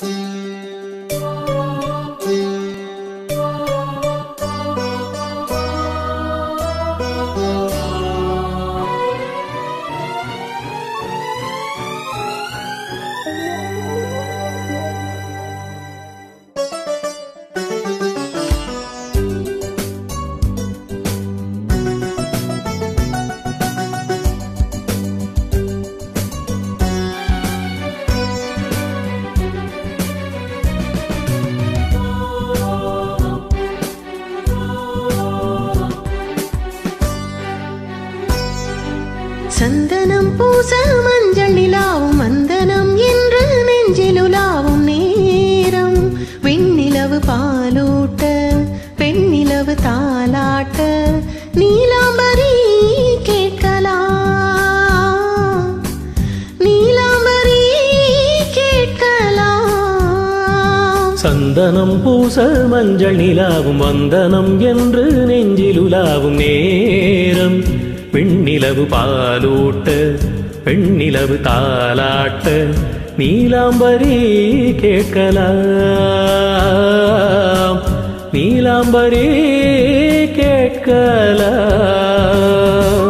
சந்தனம் பூச மஞ்சள் நிலாவும் வந்தனம் என்று நெஞ்சிலுலாவும் நேரம் வெண்ணிலவு பாலூட்ட பெண்ணிலவு தாலாட்ட நீலாம்பரி கேட்கலாம் நீலாம்பரி கேட்கலாம் சந்தனம் பூச மஞ்சள் நிலாவும் வந்தனம் என்று நெஞ்சிலுலாவும் நேரம் பெண்ணிலவு பாலூட்ட பெண்ணிலவு தாலாட்ட நீலாம்பரி கேட்கலாம் நீலாம்பரி கேட்கலாம்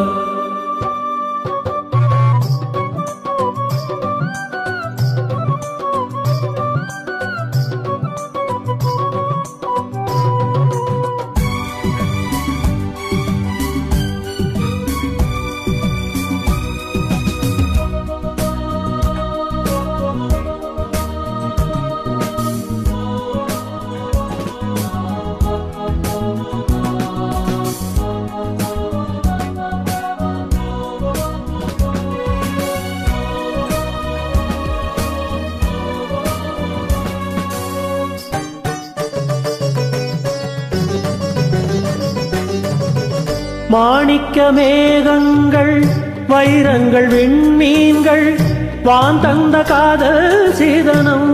மாணிக்க மேகங்கள் வைரங்கள் விண்மீன்கள் வான் தந்த காதல் சீதனம்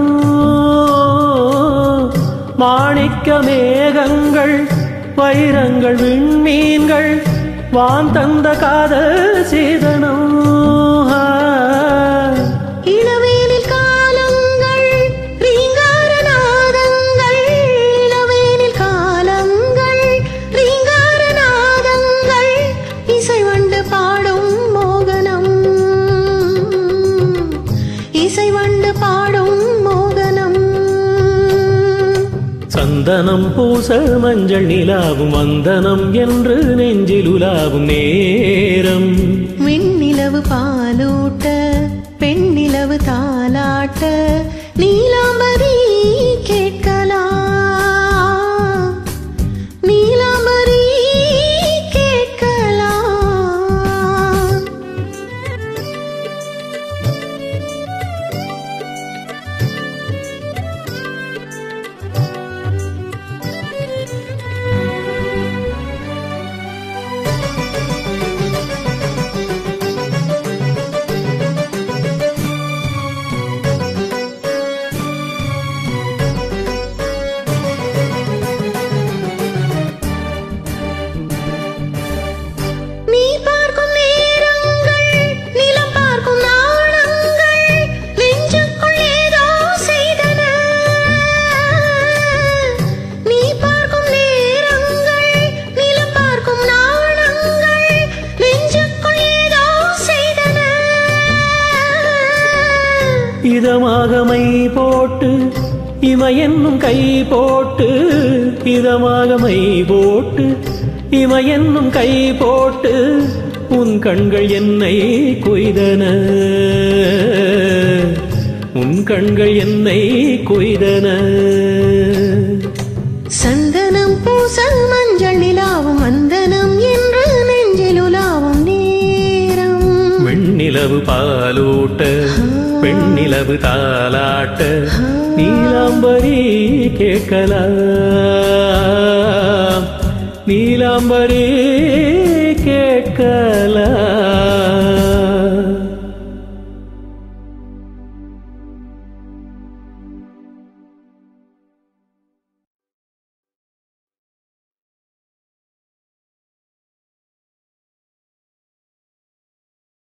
மாணிக்க மேகங்கள் வைரங்கள் விண்மீன்கள் வான் தந்த காதல் சீதனம் இளவேனில் காலங்கள் ரீங்கார நாதங்கள் இளவேனில் காலங்கள் ரீங்கார நாதங்கள் இசை வண்டு பாடும் மோகனம் இசை வண்டு பாடும் மோகனம் சந்தனம் பூச மஞ்சள் நிலாவும் வந்தனம் என்று நெஞ்சில் உலாவும் நேரம் வெண்ணிலவு பாலூட்ட பெண்ணிலவு தாலாட்ட நீலாம்பரி கேட்கலாம் நீலாம்பரி கேட்கலாம் நீ பார்க்கும் நேரங்கள் நிலம் பார்க்கும் நாணங்கள் நெஞ்சுக்குள் ஏதோ செய்தன நீ பார்க்கும் நேரங்கள் நிலம் பார்க்கும் நாணங்கள் நெஞ்சுக்குள் ஏதோ செய்தன இதமாக மை போட்டு இம என்னும் கை போட்டு இதமாக மை போட்டு இம என்னும் கை போட்டு உன் கண்கள் என்னை கொய்தன உன் கண்கள் என்னை கொய்தன சந்தனம் பூசல் மஞ்சள் நிலாவும் வந்தனம் என்று நெஞ்சில் உலாவும் நேரம் வெண்ணிலவு பாலூட்ட பெண்ணிலவு தாலாட்ட நீலாம்பரி கேட்கலாம் நீலாம்பரி கேட்கலாம்